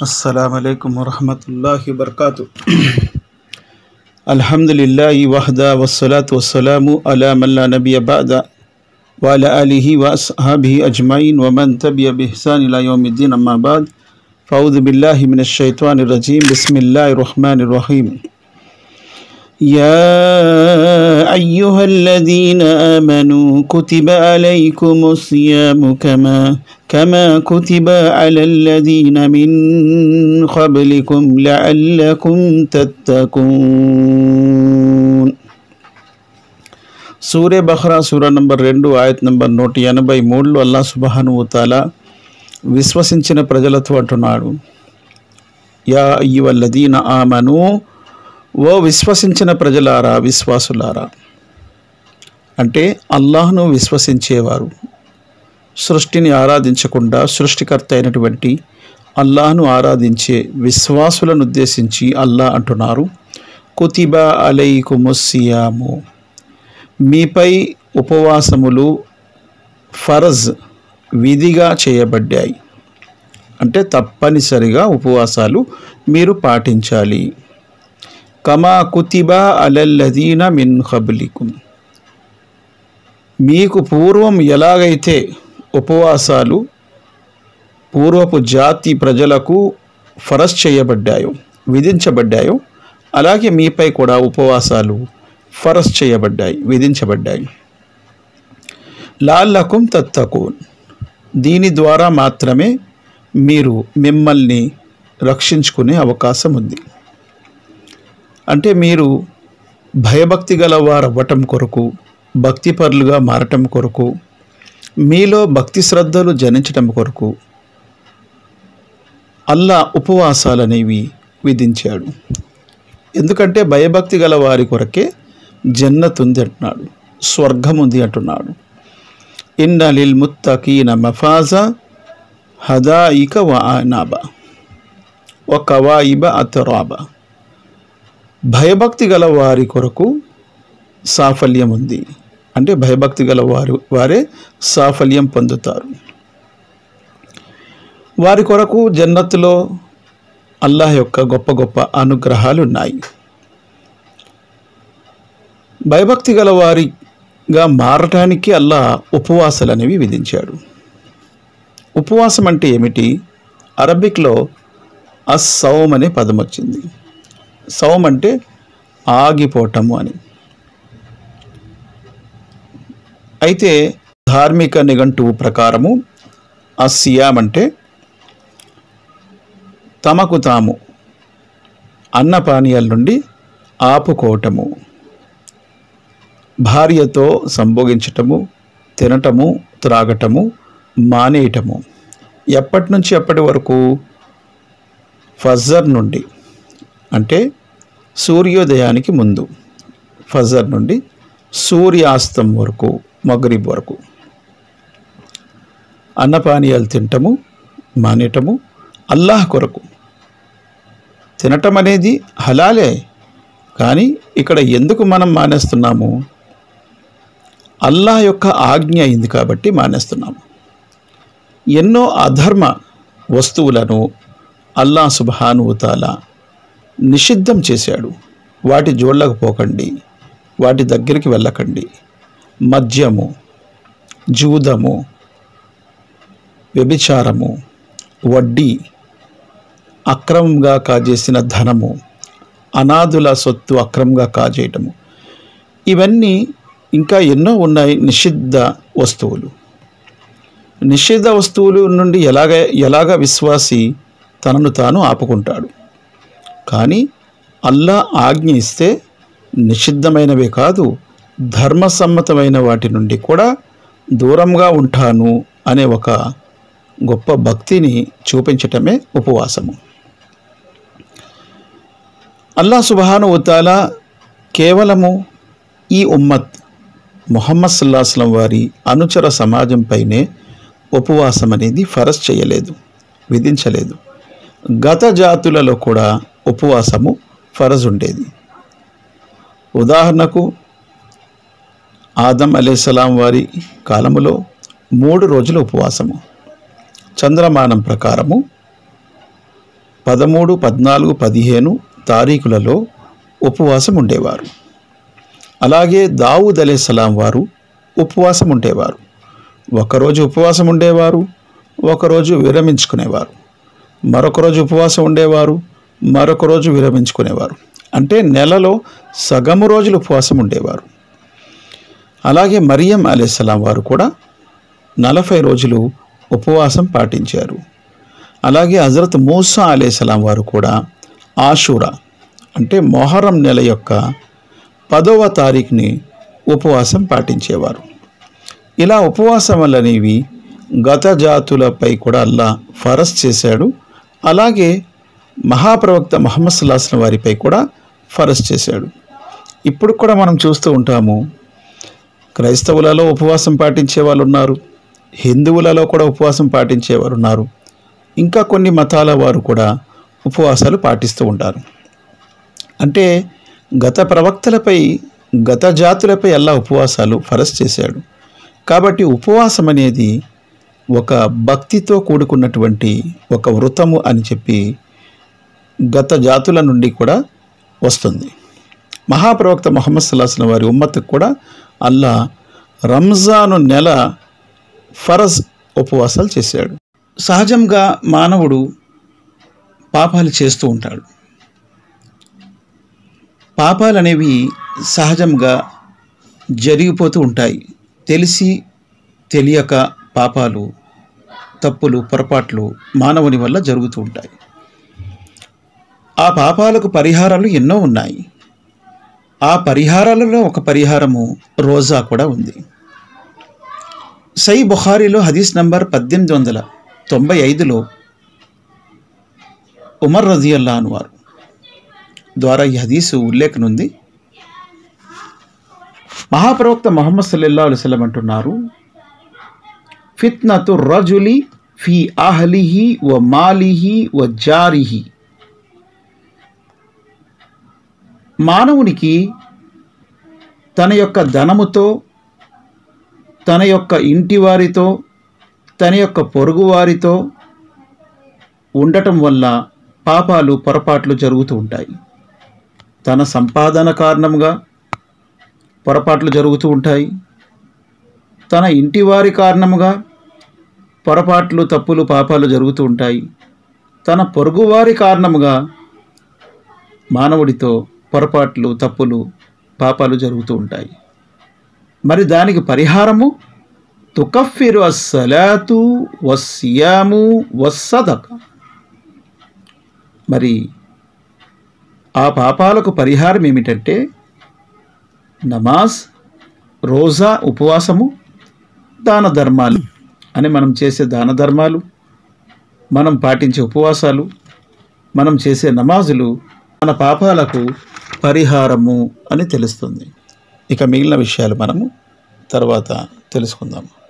السلام عليكم ورحمة الله وبركاته الحمد لله وحده والصلاة والسلام على من لا نبي بعد وعلى آله وأصحابه أجمعين ومن تبع بإحسان إلى يوم الدين أما بعد فأعوذ بالله من الشيطان الرجيم بسم الله الرحمن الرحيم يا أيها الذين آمنوا كتب عليكم الصيام كما كما كتب على الذين من قبلكم لعلكم تتقون సూర్య బహ్రా సూర నంబర్ రెండు ఆయత్ నంబర్ నూట ఎనభై మూడులో అల్లా సుబహాను తాలా విశ్వసించిన ప్రజలతో అంటున్నాడు యా అయ్యువల్లదీన ఆమను ఓ విశ్వసించిన ప్రజలారా విశ్వాసులారా అంటే అల్లాహ్ను విశ్వసించేవారు సృష్టిని ఆరాధించకుండా సృష్టికర్త అయినటువంటి అల్లాహ్ను ఆరాధించే విశ్వాసులను ఉద్దేశించి అల్లా అంటున్నారు కుతిబా అలైకుముస్సియాము మీపై ఉపవాసములు ఫరజ్ విధిగా చేయబడ్డాయి అంటే తప్పనిసరిగా ఉపవాసాలు మీరు పాటించాలి కమా కుతిబా అలల్లదీన మిన్ ఖబ్లికుం మీకు పూర్వం ఎలాగైతే ఉపవాసాలు పూర్వపు జాతి ప్రజలకు ఫరస్ చేయబడ్డాయో విధించబడ్డాయో అలాగే మీపై కూడా ఉపవాసాలు ఫరస్ చేయబడ్డాయి విధించబడ్డాయి లాల్లకుం తత్తకూన్ దీని ద్వారా మాత్రమే మీరు మిమ్మల్ని రక్షించుకునే అవకాశం ఉంది అంటే మీరు భయభక్తి గల వారు అవ్వటం కొరకు భక్తిపరులుగా మారటం కొరకు మీలో భక్తి శ్రద్ధలు జనించటం కొరకు అల్లా ఉపవాసాలనేవి విధించాడు ఎందుకంటే భయభక్తి గల వారి కొరకే జన్నత్ ఉంది అంటున్నాడు స్వర్గం ఉంది అంటున్నాడు ఇన్న లిల్ ముత్తకీన మఫాజా హదాయిక వ ఆనాబా వ కవాయిబ అతరాబా భయభక్తి గల వారి కొరకు సాఫల్యం ఉంది అంటే భయభక్తి గల వారు వారే సాఫల్యం పొందుతారు వారి కొరకు జన్నత్తులో అల్లాహ్ యొక్క గొప్ప గొప్ప అనుగ్రహాలు ఉన్నాయి భయభక్తి గల వారిగా మారటానికి అల్లా ఉపవాసాలు అనేవి విధించాడు ఉపవాసం అంటే ఏమిటి అరబిక్లో అస్సౌమ్ అనే పదం వచ్చింది సౌమ్ అంటే ఆగిపోవటము అని అయితే ధార్మిక నిఘంటువు ప్రకారము అస్సియాం అంటే తమకు తాము అన్నపానీయాల నుండి ఆపుకోవటము భార్యతో సంభోగించటము తినటము త్రాగటము మానేయటము ఎప్పటి నుంచి ఎప్పటి వరకు ఫజర్ నుండి అంటే సూర్యోదయానికి ముందు ఫజర్ నుండి సూర్యాస్తం వరకు మగరిబ్ వరకు అన్నపానీయాలు తినటము మానేయటము అల్లాహ్ కొరకు తినటం అనేది హలాలే కానీ ఇక్కడ ఎందుకు మనం మానేస్తున్నాము అల్లాహ్ యొక్క ఆజ్ఞ అయింది కాబట్టి మానేస్తున్నాము ఎన్నో అధర్మ వస్తువులను అల్లా సుబహానుతాలా నిషిద్ధం చేశాడు వాటి జోళ్ళకు పోకండి వాటి దగ్గరికి వెళ్ళకండి మద్యము జూదము వ్యభిచారము వడ్డీ అక్రమంగా కాజేసిన ధనము అనాథుల సొత్తు అక్రమంగా కాజేయటము ఇవన్నీ ఇంకా ఎన్నో ఉన్నాయి నిషిద్ధ వస్తువులు నిషిద్ధ వస్తువులు నుండి ఎలాగ ఎలాగ విశ్వాసి తనను తాను ఆపుకుంటాడు కానీ అల్లా ఆజ్ఞ ఇస్తే నిషిద్ధమైనవే కాదు ధర్మసమ్మతమైన వాటి నుండి కూడా దూరంగా ఉంటాను అనే ఒక గొప్ప భక్తిని చూపించటమే ఉపవాసము అల్లా సుబహాను ఉతాలా కేవలము ఈ ఉమ్మత్ మొహమ్మద్ సల్లాహస్లం వారి అనుచర సమాజంపైనే ఉపవాసం అనేది ఫరస్ చేయలేదు విధించలేదు గత జాతులలో కూడా ఉపవాసము ఫరజ్ ఉండేది ఉదాహరణకు ఆదం అలీస్లాం వారి కాలములో మూడు రోజుల ఉపవాసము చంద్రమానం ప్రకారము పదమూడు పద్నాలుగు పదిహేను తారీఖులలో ఉపవాసం ఉండేవారు అలాగే దావూద్ అలీస్లాం వారు ఉపవాసం ఉండేవారు ఒకరోజు ఉపవాసం ఉండేవారు ఒకరోజు విరమించుకునేవారు మరొక రోజు ఉపవాసం ఉండేవారు మరొక రోజు విరమించుకునేవారు అంటే నెలలో సగము రోజులు ఉపవాసం ఉండేవారు అలాగే మరియం అలీస్లాం వారు కూడా నలభై రోజులు ఉపవాసం పాటించారు అలాగే హజరత్ మూసా అలీస్లాం వారు కూడా ఆషూరా అంటే మొహరం నెల యొక్క పదవ తారీఖుని ఉపవాసం పాటించేవారు ఇలా ఉపవాసం అనేవి గత జాతులపై కూడా అల్లా ఫరస్ చేశాడు అలాగే మహాప్రవక్త మహమ్మద్ సుల్లాహం వారిపై కూడా ఫరస్ చేశాడు ఇప్పుడు కూడా మనం చూస్తూ ఉంటాము క్రైస్తవులలో ఉపవాసం పాటించే వాళ్ళు ఉన్నారు హిందువులలో కూడా ఉపవాసం పాటించేవారు ఉన్నారు ఇంకా కొన్ని మతాల వారు కూడా ఉపవాసాలు పాటిస్తూ ఉంటారు అంటే గత ప్రవక్తలపై గత జాతులపై అల్లా ఉపవాసాలు ఫరస్ చేశాడు కాబట్టి ఉపవాసం అనేది ఒక భక్తితో కూడుకున్నటువంటి ఒక వృతము అని చెప్పి గత జాతుల నుండి కూడా వస్తుంది మహాప్రవక్త మొహమ్మద్ సుల్లాహం వారి ఉమ్మత్తుకు కూడా అల్లా రంజాను నెల ఫరజ్ ఉపవాసాలు చేశాడు సహజంగా మానవుడు పాపాలు చేస్తూ ఉంటాడు పాపాలు అనేవి సహజంగా జరిగిపోతూ ఉంటాయి తెలిసి తెలియక పాపాలు తప్పులు పొరపాట్లు మానవుని వల్ల జరుగుతూ ఉంటాయి ఆ పాపాలకు పరిహారాలు ఎన్నో ఉన్నాయి ఆ పరిహారాలలో ఒక పరిహారము రోజా కూడా ఉంది సై బుఖారీలో హదీస్ నంబర్ పద్దెనిమిది వందల తొంభై ఐదులో ఉమర్ రజియల్లా అనువారు ద్వారా ఈ హదీసు ఉల్లేఖనుంది మహాప్రవక్త మొహమ్మద్ సల్లల్లా అలుసలం అంటున్నారు ఫిత్నతు రజులి ఫీ అహలిహి వ మాలిహి వ జారిహి మానవునికి తన యొక్క ధనముతో తన యొక్క ఇంటి వారితో తన యొక్క పొరుగు వారితో ఉండటం వల్ల పాపాలు పొరపాట్లు జరుగుతూ ఉంటాయి తన సంపాదన కారణంగా పొరపాట్లు జరుగుతూ ఉంటాయి తన ఇంటి వారి కారణముగా పొరపాట్లు తప్పులు పాపాలు జరుగుతూ ఉంటాయి తన పొరుగువారి కారణముగా మానవుడితో పొరపాట్లు తప్పులు పాపాలు జరుగుతూ ఉంటాయి మరి దానికి పరిహారము తుకఫిరు అస్సలాతు వస్సియాము వస్సదక మరి ఆ పాపాలకు పరిహారం ఏమిటంటే నమాజ్ రోజా ఉపవాసము దాన ధర్మాలు అని మనం చేసే దాన ధర్మాలు మనం పాటించే ఉపవాసాలు మనం చేసే నమాజులు మన పాపాలకు పరిహారము అని తెలుస్తుంది ఇక మిగిలిన విషయాలు మనము తర్వాత తెలుసుకుందాము